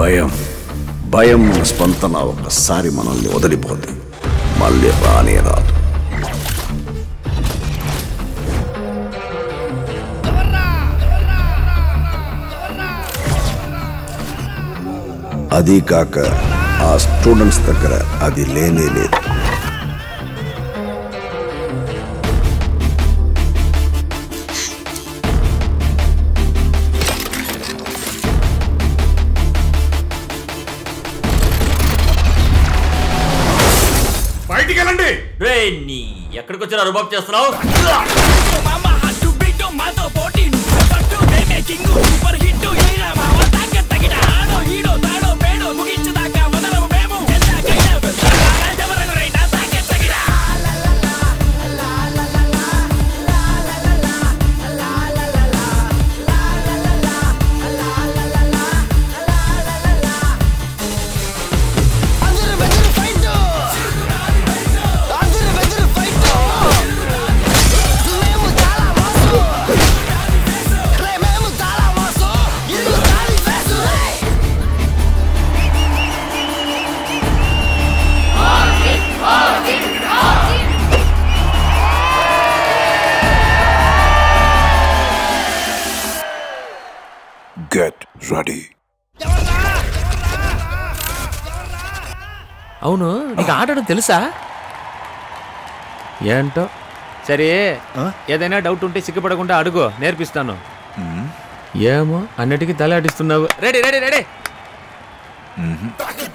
భయం భయం మన స్పందన ఒక్కసారి మనల్ని వదిలిపోద్ది మళ్ళీ రానే రాదు అది కాక ఆ స్టూడెంట్స్ దగ్గర అది లేనే లేదు బయటికి వెళ్ళండి రే నీ ఎక్కడికి వచ్చారు రుబాబ్ చేస్తున్నావు గెట్ రెడీ అవును నీకు ఆడడం తెలుసా ఏంటో సరే ఏదైనా డౌట్ ఉంటే సిగ్గుపడకుండా అడుగు నేర్పిస్తాను ఏమో అన్నిటికీ తలాడిస్తున్నావు రెడీ రెడీ రెడీ